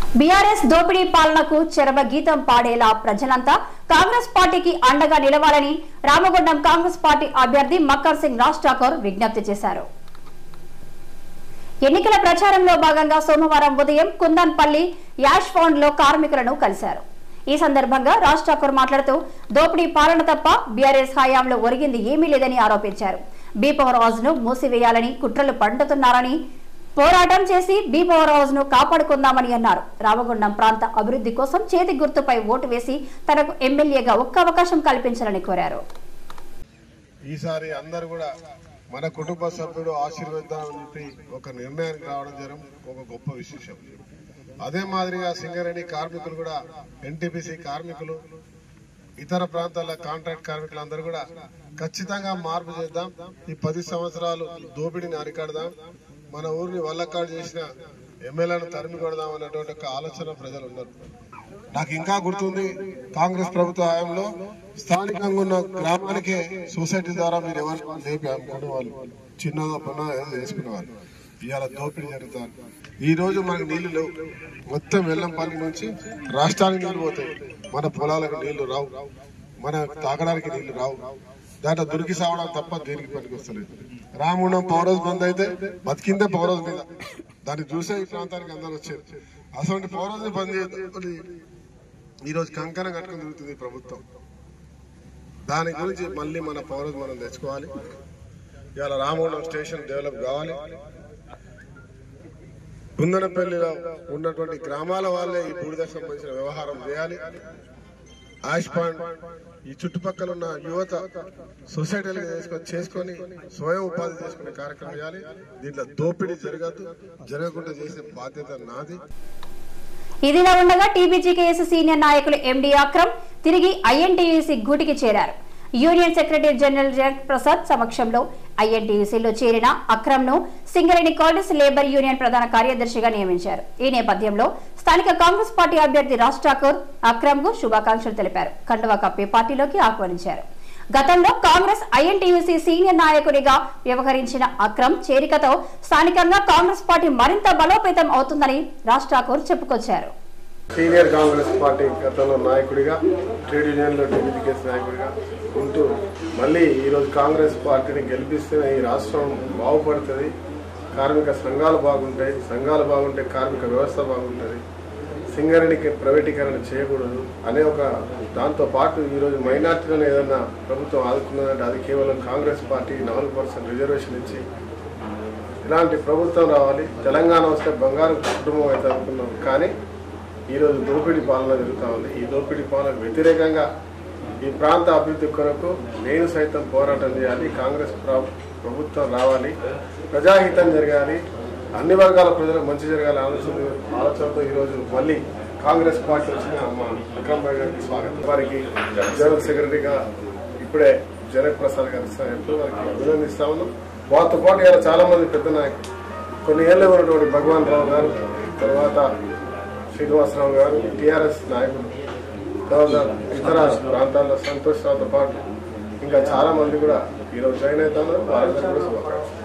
BRS దోపిడీ పాలనకు చెరవ గీతం పాడేలా ప్రజలంతా కాంగ్రెస్ పార్టీకి అండగా నిలవాలని రామగుండం కాంగ్రెస్ పార్టీ అభ్యర్థి మక్కర్ సింగ్ రాజ్ ఠాకూర్ విజ్ఞప్తి చేశారు ఎన్నికల ప్రచారంలో భాగంగా సోమవారం ఉదయం కుందన్పల్లి యాష్ ఫౌండ్ లో కార్మికులను కలిశారు ఈ సందర్భంగా రాజ్ ఠాకూర్ మాట్లాడుతూ దోపిడీ పాలన తప్ప బీఆర్ఎస్ హయాంలో ఒరిగింది ఏమీ లేదని ఆరోపించారు బీ పవర్ హౌస్ ను మూసివేయాలని కుట్రలు పండుతున్నారని పోరాటం చేసి బీ పవర్ హౌస్ ను కాపాడుకుందామని అన్నారు రామగుండం ప్రాంత అభివృద్ధి కోసం చేతి గుర్తుపై ఓటు వేసి తనకు ఎమ్మెల్యేగా ఒక్క అవకాశం కల్పించాలని కోరారు ఈసారి అందరు కూడా మన కుటుంబ సభ్యుడు ఆశీర్వదిద్దామని చెప్పి ఒక నిర్ణయానికి రావడం జరం ఒక గొప్ప విశేషం అదే మాదిరిగా సింగరేణి కార్మికులు కూడా ఎన్టీపీసీ కార్మికులు ఇతర ప్రాంతాల కాంట్రాక్ట్ కార్మికులందరూ కూడా ఖచ్చితంగా మార్పు చేద్దాం ఈ పది సంవత్సరాలు దోపిడీని అరికడదాం మన ఊరిని వల్లకాడు చేసిన ఎమ్మెల్యేలను తరిమి కొడదాం అన్నటువంటి ఒక ఆలోచన ప్రజలు ఉన్నారు నాకు ఇంకా గుర్తుంది కాంగ్రెస్ ప్రభుత్వ హయాంలో స్థానికంగా ఉన్న గ్రామానికే సొసైటీ ద్వారా మీరు ఎవరు లేపి అమ్ముకునే వాళ్ళు చిన్నగా పన్నగా ఏదో చేసుకునే వాళ్ళు ఇవాళ దోపిడీ జరుగుతారు ఈ రోజు మనకు నీళ్లు లేవు మొత్తం వెల్లంపల్లి నుంచి రాష్ట్రానికి నీళ్లు పోతాయి మన పొలాలకు నీళ్లు రావు మన తాగడానికి నీళ్లు రావు దాంట్లో దొరికి సావడం తప్ప దేనికి పనికి వస్తలేదు రామగుండం పౌరోజ్ బంద్ అయితే బతికిందే పౌరోజ్ మీద దాన్ని చూసే ఈ ప్రాంతానికి అందరూ వచ్చారు అసలు పౌరోజ్ బంద్ చేయదు ఈ రోజు కంకణం కట్టుకుని తిరుగుతుంది ఈ ప్రభుత్వం దాని గురించి మళ్ళీ మన పౌరులు మనం తెచ్చుకోవాలి ఇవాళ రామగుండం స్టేషన్ డెవలప్ కావాలి కుందనపల్లిలో ఉన్నటువంటి గ్రామాల వాళ్ళే ఈ బూడిదకు సంబంధించిన వ్యవహారం చేయాలి ఆయుష్ పాండ్ ఈ చుట్టుపక్కల ఉన్న యువత సొసైటీలు చేసుకొని చేసుకొని స్వయం ఉపాధి చేసుకునే కార్యక్రమం చేయాలి దీంట్లో దోపిడీ జరగదు జరగకుండా చేసే బాధ్యత నాది ఇదిలా ఉండగా టీబీజీకేఎస్ సీనియర్ నాయకులు ఎండీ అక్రమ్ తిరిగి ఐఎన్టీయూసీ గూటికి చేరారు యూనియన్ సెక్రటరీ జనరల్ జగత్ ప్రసాద్ సమక్షంలో ఐఎన్టీయూసీలో చేరిన అక్రమ్ ను సింగరేణి కాంగ్రెస్ లేబర్ యూనియన్ ప్రధాన కార్యదర్శిగా నియమించారు ఈ నేపథ్యంలో స్థానిక కాంగ్రెస్ పార్టీ అభ్యర్థి రాజ్ ఠాకూర్ అక్రమ్ కు శుభాకాంక్షలు తెలిపారు కండువా కప్పి పార్టీలోకి ఆహ్వానించారు గతంలో కాంగ్రెస్ ఐఎన్టీయూసీ సీనియర్ నాయకుడిగా వ్యవహరించిన అక్రమ్ చేరికతో స్థానికంగా కాంగ్రెస్ పార్టీ మరింత బలోపేతం అవుతుందని రాజ్ ఠాకూర్ చెప్పుకొచ్చారు సీనియర్ కాంగ్రెస్ పార్టీ గతంలో నాయకుడిగా ట్రేడ్ యూనియన్లో టీడీపీకేస్ నాయకుడిగా ఉంటూ మళ్ళీ ఈరోజు కాంగ్రెస్ పార్టీని గెలిపిస్తే ఈ రాష్ట్రం బాగుపడుతుంది కార్మిక సంఘాలు బాగుంటాయి సంఘాలు బాగుంటే కార్మిక వ్యవస్థ బాగుంటుంది సింగరేణికి ప్రైవేటీకరణ చేయకూడదు అనే ఒక దాంతో పాటు ఈరోజు మైనార్టీలను ఏదన్నా ప్రభుత్వం ఆదుకున్నదంటే అది కేవలం కాంగ్రెస్ పార్టీ నాలుగు పర్సెంట్ రిజర్వేషన్ ఇచ్చి ఇలాంటి ప్రభుత్వం రావాలి తెలంగాణ వస్తే బంగారు కుటుంబం అయితే అనుకున్నాం కానీ ఈరోజు దోపిడీ పాలన జరుగుతూ ఉంది ఈ దోపిడీ పాలనకు వ్యతిరేకంగా ఈ ప్రాంత అభివృద్ధి కొరకు నేను సైతం పోరాటం చేయాలి కాంగ్రెస్ ప్ర- ప్రభుత్వం రావాలి ప్రజాహితం జరగాలి అన్ని వర్గాల ప్రజలకు మంచి జరగాలి ఆలోచన ఆలోచనతో ఈరోజు మళ్ళీ కాంగ్రెస్ పార్టీ వచ్చిన మా విక్రమ్ భాయ్ గారికి స్వాగతం వారికి జనరల్ సెక్రటరీగా ఇప్పుడే జనక్ ప్రసాద్ గారు ఇస్తున్నట్టు వారికి అభినందిస్తా ఉన్నాం వారితో పాటు ఇలా చాలా మంది పెద్ద నాయకులు కొన్ని ఏళ్ళు ఉన్నటువంటి భగవాన్ రావు గారు తర్వాత శ్రీనివాసరావు గారు టిఆర్ఎస్ నాయకులు తర్వాత ఇతర ప్రాంతాల్లో సంతోష్ రావుతో పాటు ఇంకా చాలా మంది కూడా ఈరోజు జాయిన్ అవుతున్నారు వారందరూ కూడా శుభాకాంక్షలు